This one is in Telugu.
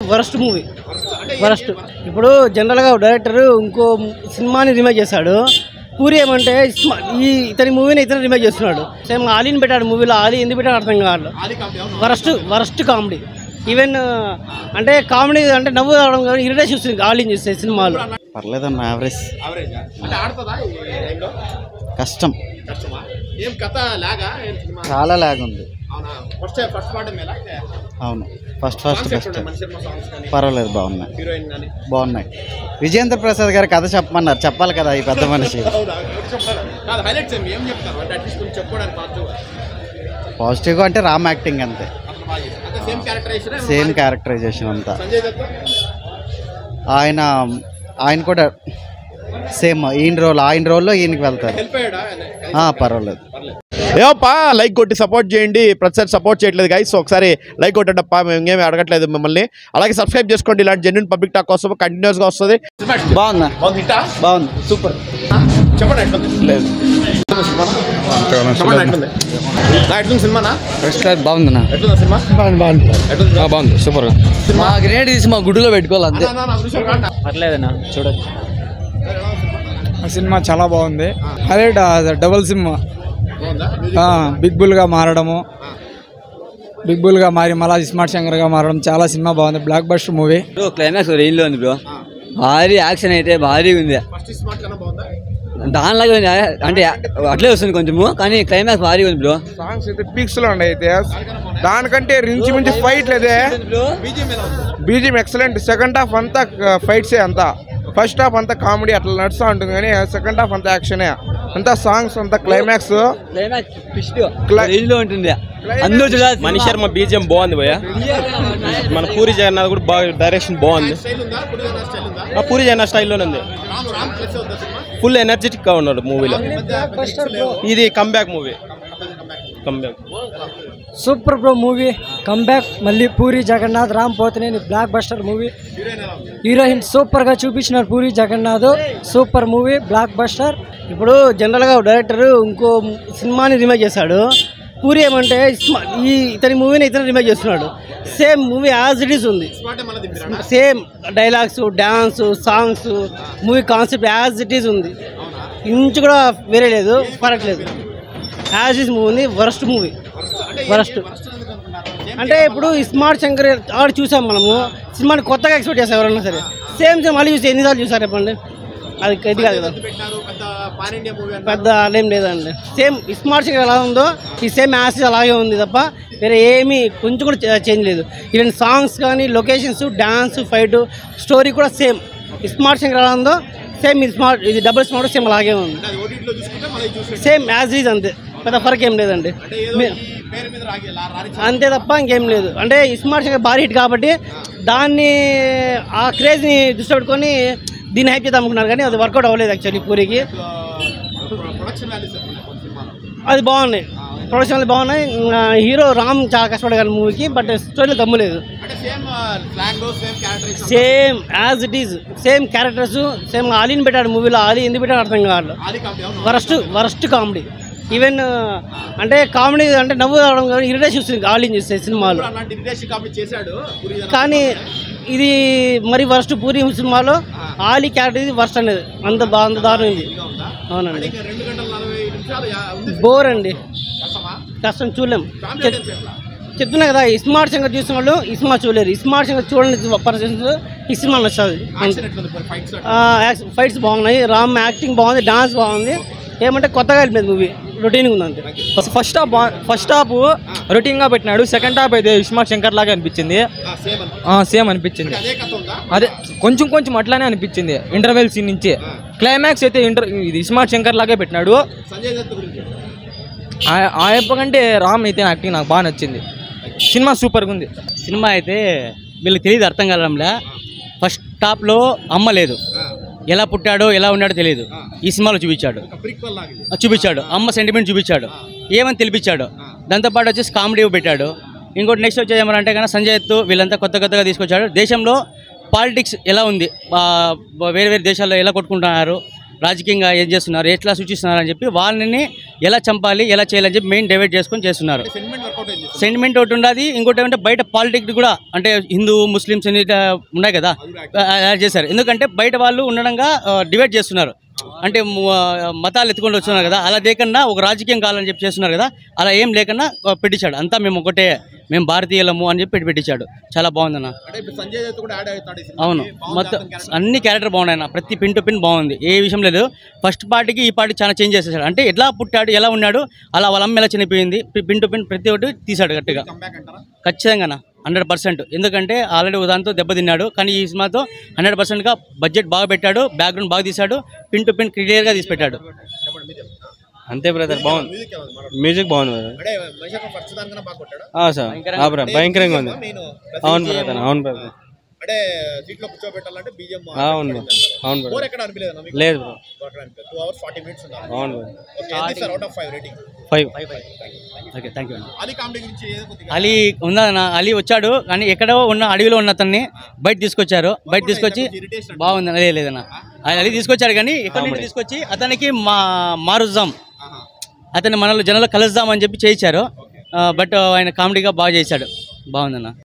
వరస్ట్ మూవీ వరస్ట్ ఇప్పుడు జనరల్గా డైరెక్టర్ ఇంకో సినిమాని రిమేక్ చేశాడు పూరి ఏమంటే ఇస్మా- ఈ ఇతని మూవీని ఇతను రిమేక్ చేస్తున్నాడు సేమ్ ఆలీని పెట్టాడు మూవీలో ఆలీ ఎందుకు పెట్టాడు అర్థం కాదు వరస్ట్ వరస్ట్ కామెడీ ఈవెన్ అంటే కామెడీ అంటే నవ్వు రావడం కానీ ఇరిటేషన్ వస్తుంది ఆలీని చూస్తే సినిమాలు పర్లేదన్న యావరేజ్ యావరేజా అంటే ఆడుతుందా ఈ టైంలో కష్టం కష్టమా ఏం కథ లాగా ఏం సినిమా చాలా లాగ్ ఉంది అవునా ఫస్ట్ ఫస్ట్ పార్ట్ మేలా అయితే అవును ఫస్ట్ ఫస్ట్ సాంగ్స్ బెస్ట్ ఎట్లున్నాయి? మనిషి సినిమా సాంగ్స్ కానీ పర్వాలేదు బాగున్నాయి హీరోయిన్ కానీ బాగున్నాయి విజయేంద్ర ప్రసాద్ గారి కథ చెప్పమన్నారు చెప్పాలి కదా ఈ పెద్ద మనిషి అవునా ఎవరు చెప్తారు కాదు హైలైట్స్ ఏం ఏం చెప్తారు అంటే అట్లీస్ట్ కొంచెం చెప్పుకోవడానికి పాజిటివ్ పాజిటివ్గా అంటే రామ్ యాక్టింగ్ అంతే అతను బాగా చేశారు అంటే సేమ్ క్యారెక్టరైజేషన్ సేమ్ క్యారెక్టరైజేషన్ అంతా సంజయ్ దత్ ఆయన ఆయన కూడా సేమ్ ఈయన రోల్ ఆయన రోల్లో ఈయనకి వెళ్తారు హెల్ప్ అయ్యాడా ఆ, పర్వాలేదు ఏమప్పా లైక్ కొట్టి సపోర్ట్ చేయండి ప్రతిసారి సపోర్ట్ చేయట్లేదు గైస్ ఒకసారి లైక్ కొట్టండి అప్ప మేము ఇంకేమి అడగట్లేదు మిమ్మల్ని అలాగే సబ్స్క్రైబ్ చేసుకోండి ఇలాంటి జెన్యున్ పబ్లిక్ టాక్ కోసం కంటిన్యూస్ గా వస్తుంది బాగుందా బాగుంది హిట్టా బాగుంది సూపర్ చెప్పండి ఎట్లుంది లేదు చెప్పండి ఎట్లుంది నా ఎట్లుంది సినిమానా బాగుందన్నా ఎట్లుంది సినిమా ఎట్లుంది బాగుంది సూపర్ మా గ్రేడ్ తీసి మా గుడిలో పెట్టుకోవాలి అంతే అన్నా, అన్నా, అదృష్టం కాండా. పర్లేదన్నా చూడొచ్చు ఆ సినిమా చాలా బాగుంది హైలైట్ డబుల్ సినిమా బాగుందా ఆ, బిగ్ బుల్గా మారడము బిగ్ బుల్గా మారి మళ్ళా స్మార్ట్ శంకర్గా మారడం చాలా సినిమా బాగుంది blockbuster movie bro climax రేంజ్లో ఉంది బ్రో భారీ యాక్షన్ అయితే భారీగా ఉంది ఫస్ట్ స్మార్ట్ కన్నా బాగుందా దానిలాగే ఉంది అంటే అట్లే వస్తుంది కొంచెము కానీ క్లైమాక్స్ భారీగా ఉంది బ్రో సాంగ్స్ అయితే పీక్స్ లో ఉన్నాయి అయితే దానికంటే రించి మించి ఫైట్ లేదే బీజిఎం ఎలా ఉంది బీజిఎం ఎక్సలెంట్ సెకండ్ హాఫ్ అంతా ఫైట్సే అంతా ఫస్ట్ హాఫ్ అంతా కామెడీ అట్లా నడుస్తూ ఉంటుంది కానీ సెకండ్ హాఫ్ అంతా యాక్షనే అంతా సాంగ్స్ అంతా climax climax twist Cli- range లో ఉంటుంది అందరూ చూడాలి మణి శర్మ బీజిఎం బాగుంది భయ్య మన పూరి జగన్నాథ్ కూడా బాగా డైరెక్షన్ బాగుంది స్టైల్ ఉందా పుడిగా స్టైల్ ఉందా ఆ పూరి జగన్నాథ్ స్టైల్లోనే ఉంది రామ్ రామ్ ప్లస్ ఉందా సినిమా ఫుల్ ఎనర్జెటిక్ గా ఉన్నాడు మూవీలో ఇది comeback movie comeback super bro movie comeback మళ్ళీ Puri Jagannath Ram Pothineni blockbuster movie heroine super గా చూపించినారు Puri Jagannath super movie blockbuster ఇప్పుడు జనరల్ గా డైరెక్టర్ ఇంకో సినిమాని రిమేక్ చేశాడు పూరి ఏమంటే ఇస్మా- ఈ ఇతని మూవీని ఇతను రిమేక్ చేస్తున్నాడు same movie as it is ఉంది స్మార్ట్ మళ్ళీ దింపిరా same dialogues dance songs movie concept as it is ఉంది ఇంచు కూడా వేరే లేదు ఫరక్ లేదు యాజ్ ఈస్ మూవీ ఉంది వరస్ట్ మూవీ వరస్ట్ అంటే ఇప్పుడు ఈ స్మార్ట్ శంకర్ ఆడు చూసాం మనము సినిమాని కొత్తగా ఎక్స్పెక్ట్ చేస్తాం ఎవరన్నా సరే సేమ్ సేమ్ మళ్ళీ చూసి ఎన్నిసార్లు చూసారు చెప్పండి అది ఇది కాదు కదా పెట్టినారు పెద్ద పాన్ ఇండియా మూవీ అంటే పెద్ద అలేం లేదండి సేమ్ స్మార్ట్ శంకర్ ఎలా ఉందో ఈ సేమ్ యాసిడ్ అలాగే ఉంది తప్ప వేరే ఏమీ కొంచెం కూడా చే- చేంజ్ లేదు ఈవెన్ సాంగ్స్ కానీ లొకేషన్స్ డాన్స్ ఫైట్ స్టోరీ కూడా సేమ్ స్మార్ట్ శంకర్ ఎలా ఉందో సేమ్ ఇది స్మార్ట్ ఇది డబుల్ స్మార్ట్ సేమ్ అలాగే ఉంది అది ఓటీటీలో చూసుకుంటే మళ్ళీ చూసి సేమ్ యాజ్ ఈజ్ అంతే పెద్ద ఫరక్ ఏం లేదండి అంటే ఏదో మీ- ఈ పేరు మీద రాగి లా- రారి అంతే తప్ప ఇంకేం లేదు అంటే ఈ స్మార్ట్ శంకర్ భారీ హిట్ కాబట్టి దాన్ని ఆ క్రేజ్ని దృష్టి పెట్టుకొని దీన్ని హైప్ చేద్దాం అనుకున్నారు కానీ అది వర్కౌట్ అవ్వలేదు యాక్చువల్లీ పూరికి ప్రొడక్షన్ వాల్యూస్ ఎట్లున్నాయి కొన్ని సినిమాలో అది బాగున్నాయి ప్రొడక్షన్ బాగున్నాయి ఇంకా హీరో రామ్ చాలా కష్టపడగల మూవీకి బట్ స్టోరీలో దమ్ము లేదు అంటే same slang same characterization same as it is same characters same ఆలీని పెట్టాడు మూవీలో ఆలీ ఎందుకు పెట్టాడు అర్థం కాదు Aadi comedy worst worst comedy even అంటే కామెడీ అంటే నవ్వు రావడం కానీ ఇరిటేషన్ వస్తుంది ఆలీని చూస్తే సినిమాలో అలాంటి విదేశీ కామెడీ చేశాడు పూరి జగన్నాథ్. కానీ ఇది మరి వరస్ట్ పూరి సినిమాలో ఆలీ క్యారెక్టర్ ఇది వర్స్ట్ అనేది అంత బా అంత దారుణం ఇది ఉందా? అవునండి ఇంకా రెండు గంటల నలభై నిమిషాలు యా- ఉంది బోర్ అండి కష్టమా కష్టం చూడలేం ఫ్యామిలీ చెప్- ఆడియన్స్ ఎట్లా? చెప్తున్నా కదా ఈ స్మార్ట్ శంకర్ చూసిన వాళ్ళు ఈ సినిమా చూడలేరు ఈ స్మార్ట్ శంకర్ చూడని పర్సన్స్ ఈ సినిమా నచ్చుతుంది యాక్షన్ ఎట్లుంది మరి ఫైట్స్ ఫైట్స్ బాగున్నాయి రామ్ యాక్టింగ్ బాగుంది డాన్స్ బాగుంది ఏమంటే కొత్తగా వెళ్ళిపోయింది మూవీ రొటీన్గా ఉంది అంతే first half first half routine గా పెట్టినాడు సెకండ్ హాఫ్ అయితే ఇస్మార్ట్ శంకర్ లాగా అనిపించింది సేమ్ అనుకో సేమ్ అనిపించింది అదే కథ ఉందా అదే కొంచెం కొంచెం అట్లానే అనిపించింది ఇంటర్వెల్ సీన్ నుంచి క్లైమాక్స్ అయితే ఇంటర్ ఇది ఇస్మార్ట్ శంకర్ లాగే పెట్టినాడు సంజయ్ దత్ గురించి ఆ- ఆ యప్ప కంటే రామ్ అయితే యాక్టింగ్ నాకు బాగా నచ్చింది సినిమా సూపర్గా ఉంది సినిమా అయితే వీళ్ళకి తెలియదు అర్థం కావడంలా ఫస్ట్ టాప్లో అమ్మ లేదు ఎలా పుట్టాడో ఎలా ఉన్నాడో తెలియదు ఈ సినిమాలో చూపించాడు ఒక ప్రిక్వల్ లాగింది ఆ, చూపించాడు అమ్మ సెంటిమెంట్ చూపించాడు ఏమని తెలిపించాడు దాంతోపాటు వచ్చేసి కామెడీ పెట్టాడు ఇంకోటి నెక్స్ట్ వచ్చేది ఏమనంటే కన్నా సంజయ్ దత్ వీళ్ళంతా కొత్త కొత్తగా తీసుకొచ్చాడు దేశంలో పాలిటిక్స్ ఎలా ఉంది ఆ, వేరే వేరే దేశాల్లో ఎలా కొట్టుకుంటున్నారు రాజకీయంగా ఏం చేస్తున్నారు ఎట్లా సూచిస్తున్నారు అని చెప్పి వాళ్ళని ఎలా చంపాలి ఎలా చేయాలని చెప్పి మెయిన్ డైవర్ట్ చేసుకొని చేస్తున్నారు సెంటిమెంట్ ఒకటి ఉండదు ఇంకోటి ఏమంటే బయట పాలిటిక్స్ కూడా అంటే హిందూ ముస్లిమ్స్ అని ఇట్లా ఉన్నాయి కదా యాడ్ చేశారు ఎందుకంటే బయట వాళ్ళు ఉండడంగా డివైడ్ చేస్తున్నారు అంటే ము- మతాలు ఎత్తుకొని వస్తున్నారు కదా అలా లేకుండా ఒక రాజకీయం కావాలని చెప్పి చేస్తున్నారు కదా అలా ఏం లేకుండా ఆ, పెట్టించాడు అంతా మేము ఒకటే మేము భారతీయులము అని చెప్పి పెట్టి పెట్టించాడు చాలా బాగుందన్న అవును మొత్తం అన్ని క్యారెక్టర్ బాగున్నాయి అన్న ప్రతి పిన్ టు పిన్ బాగుంది ఏ విషయం లేదు ఫస్ట్ పార్టీకి ఈ పార్టీ చాలా చేంజ్ చేసేసాడు అంటే ఎలా పుట్టాడు ఎలా ఉన్నాడు అలా వాళ్ళ అమ్మ ఎలా చనిపోయింది పిన్ టు పిన్ ప్రతి ఒక్కటి తీసాడు గట్టిగా ఖచ్చితంగా హండ్రెడ్ పర్సెంట్ ఎందుకంటే ఆల్రెడీ దాంతో దెబ్బతిన్నాడు కానీ ఈ సినిమాతో హండ్రెడ్ పర్సెంట్గా బడ్జెట్ బాగా పెట్టాడు బ్యాక్గ్రౌండ్ బాగా తీశాడు పిన్ టు పిన్ క్లియర్గా తీసి పెట్టాడు అంతే బ్రదర్ బాగుంది మ్యూజిక్ బాగుంది బ్రదర్ ఆ, సార్ ఆ, బ్రదర్ భయంకరంగా ఉంది అవును బ్రదర్ అవును బ్రదర్ అంటే సీట్లో కూర్చోబెట్టాలంటే బీజం అవును బ్రదర్ అవును బ్రదర్ ఎక్కడ అనిపించలేదు మీకు లేదు bro two hours forty minutes ఉండాలి అవును బ్రదర్ ఓకే ఎంత sir out of five rating five okay thank you అండి అది కామెడీ గురించి ఏదో కొద్దిగా అలీ ఉందన్న అలీ వచ్చాడు కానీ ఎక్కడో ఉన్న అడవిలో ఉన్న అతన్ని బయట తీసుకొచ్చారు బయట తీసుకొచ్చి బాగుంది అదే లేదన్న ఆయన అలీ తీసుకొచ్చాడు కానీ ఎక్కడి నుండి తీసుకొచ్చి అతనికి మా మారుద్దాం అతన్ని మనలో జనంలో కలుద్దాం అని చెప్పి చేయించారు బట్ ఆయన కామెడీగా బాగా చేశాడు బాగుందన్న